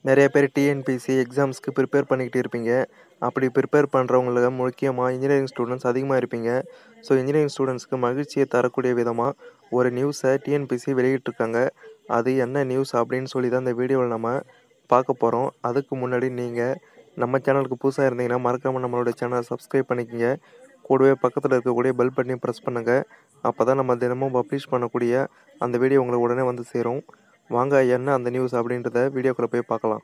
நிறைய பேர் TNPSC எக்ஸாம்ஸ்க்கு prepare பண்ணிக்கிட்டு இருப்பீங்க அப்படி ப்ரிப்பேர் பண்ணுறவங்கள முக்கியமாக இன்ஜினியரிங் ஸ்டூடெண்ட்ஸ் அதிகமாக இருப்பீங்க ஸோ இன்ஜினியரிங் ஸ்டூடெண்ட்ஸ்க்கு மகிழ்ச்சியை தரக்கூடிய விதமாக ஒரு நியூஸை டிஎன்பிஎஸ்சி வெளியிட்டிருக்காங்க அது என்ன நியூஸ் அப்படின்னு சொல்லி தான் இந்த வீடியோவில் நம்ம பார்க்க போகிறோம் அதுக்கு முன்னாடி நீங்கள் நம்ம சேனலுக்கு புதுசாக இருந்தீங்கன்னா மறக்காமல் நம்மளோட சேனலை சப்ஸ்கிரைப் பண்ணிக்கங்க கூடவே பக்கத்தில் இருக்கக்கூடிய பெல் பட்டனையும் ப்ரெஸ் பண்ணுங்கள் அப்போ தான் நம்ம தினமும் பப்ளிஷ் பண்ணக்கூடிய அந்த வீடியோ உங்களுக்கு உடனே வந்து சேரும் வாங்க என்ன அந்த நியூஸ் அப்படின்றத வீடியோக்குள்ளே போய் பார்க்கலாம்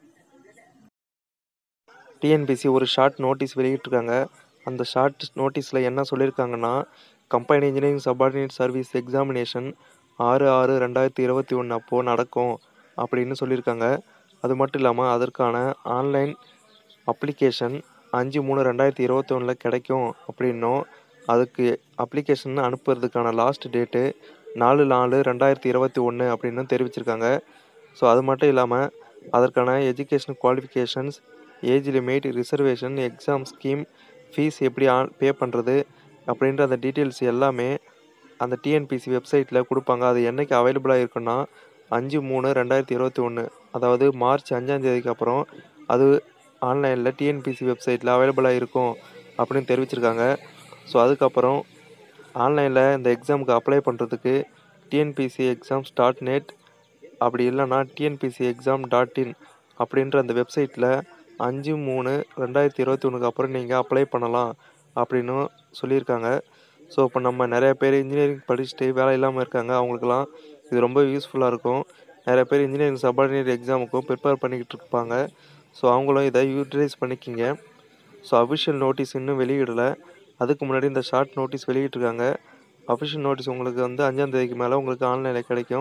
டிஎன்பிசி ஒரு ஷார்ட் நோட்டீஸ் வெளியிட்டிருக்காங்க அந்த ஷார்ட் நோட்டீஸில் என்ன சொல்லியிருக்காங்கன்னா combine engineering subordinate service examination ஆறு ஆறு ரெண்டாயிரத்தி இருபத்தி ஒன்று அப்போது நடக்கும் அப்படின்னு சொல்லியிருக்காங்க அது மட்டும் இல்லாமல் அதற்கான ஆன்லைன் அப்ளிகேஷன் அஞ்சு மூணு ரெண்டாயிரத்தி இருபத்தி ஒன்றில் கிடைக்கும் அப்படின்னும் அதுக்கு அப்ளிகேஷன் அனுப்புறதுக்கான லாஸ்ட் டேட்டு நாலு நாலு ரெண்டாயிரத்தி இருபத்தி ஒன்று அப்படின்னு தெரிவிச்சிருக்காங்க ஸோ அது மட்டும் இல்லாமல் அதற்கான education qualifications age limit reservation exam scheme fees எப்படி ஆன் பே பண்ணுறது அப்படின்ற அந்த டீட்டெயில்ஸ் எல்லாமே அந்த டிஎன்பிசி வெப்சைட்டில் கொடுப்பாங்க அது என்றைக்கு அவைலபிளாக இருக்குன்னா அஞ்சு மூணு ரெண்டாயிரத்தி இருபத்தி ஒன்று அதாவது மார்ச் அஞ்சாம் தேதிக்கு அப்புறம் அது ஆன்லைனில் டிஎன்பிசி வெப்சைட்டில் அவைலபிளாக இருக்கும் அப்படின்னு தெரிவிச்சிருக்காங்க ஸோ அதுக்கப்புறம் ஆன்லைனில் இந்த எக்ஸாமுக்கு அப்ளை பண்ணுறதுக்கு டிஎன்பிசி எக்ஸாம்ஸ் டாட் நெட் அப்படி இல்லைன்னா டிஎன்பிசி எக்ஸாம் டாட் இன் அப்படின்ற அந்த வெப்சைட்டில் அஞ்சு மூணு ரெண்டாயிரத்தி இருபத்தி ஒன்றுக்கு அப்புறம் நீங்கள் அப்ளை பண்ணலாம் அப்படின்னு சொல்லியிருக்காங்க ஸோ இப்போ நம்ம நிறைய பேர் இன்ஜினியரிங் படிச்சுட்டு வேலை இல்லாமல் இருக்காங்க அவங்களுக்குலாம் இது ரொம்ப யூஸ்ஃபுல்லாக இருக்கும் நிறைய பேர் இன்ஜினியரிங் சபார்டினேட் எக்ஸாமுக்கும் ப்ரிப்பேர் பண்ணிக்கிட்டு இருப்பாங்க ஸோ அவங்களும் இதை யூட்டிலைஸ் பண்ணிக்கிங்க ஸோ அஃபிஷியல் நோட்டீஸ் இன்னும் வெளியிடலை அதுக்கு முன்னாடி இந்த ஷார்ட் நோட்டீஸ் வெளியிட்டிருக்காங்க அஃபிஷியல் நோட்டீஸ் உங்களுக்கு வந்து அஞ்சாம் தேதிக்கு மேலே உங்களுக்கு ஆன்லைனில் கிடைக்கும்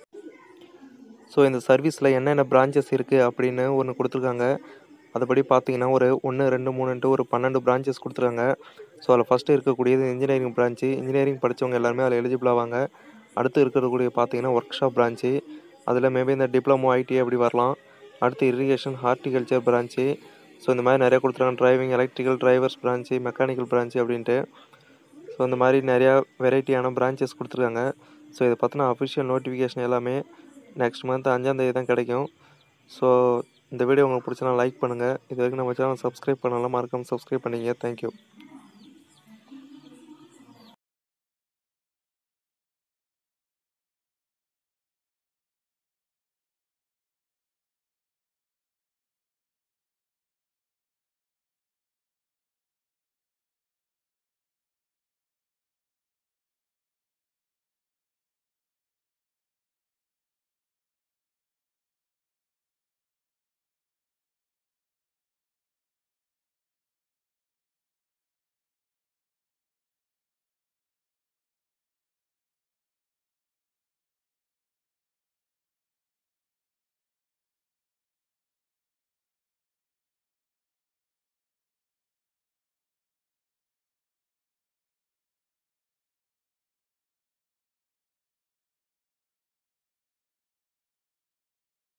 ஸோ இந்த சர்வீஸில் என்னென்ன பிரான்ச்சஸ் இருக்குது அப்படின்னு ஒன்று கொடுத்துருக்காங்க அதுபடி பார்த்தீங்கன்னா ஒரு ஒன்று ரெண்டு மூணுன்ட்டு ஒரு பன்னெண்டு பிரான்ச்சஸ் கொடுத்துருக்காங்க ஸோ அதில் ஃபஸ்ட்டு இருக்கக்கூடியது இன்ஜினியரிங் பிரான்ச்சு இன்ஜினியரிங் படித்தவங்க எல்லாருமே அதில் எலிஜிபிள் ஆவாங்க அடுத்து இருக்கக்கூடிய பார்த்தீங்கன்னா ஒர்க் ஷாப் பிரான்ச்சு அதில் மேபி இந்த டிப்ளமோ ஐடி அப்படி வரலாம் அடுத்து இரிகேஷன் ஹார்டிகல்ச்சர் பிரான்ச்சு ஸோ இந்த மாதிரி நிறையா கொடுத்துருக்காங்க driving electrical drivers branch mechanical branch அப்படின்ட்டு ஸோ இந்த மாதிரி நிறையா வெரைட்டியான பிரான்ச்சஸ் கொடுத்துருக்காங்க ஸோ இதை பற்றின அஃபிஷியல் நோட்டிஃபிகேஷன் எல்லாமே நெக்ஸ்ட் மந்த் அஞ்சாந்தேதி தான் கிடைக்கும் ஸோ இந்த வீடியோ உங்களுக்கு பிடிச்சனா லைக் பண்ணுங்கள் இது வரைக்கும் நம்ம சேனல் சப்ஸ்கிரைப் பண்ணலாம் மறக்காமல் சப்ஸ்கிரைப் பண்ணிங்க தேங்க்யூ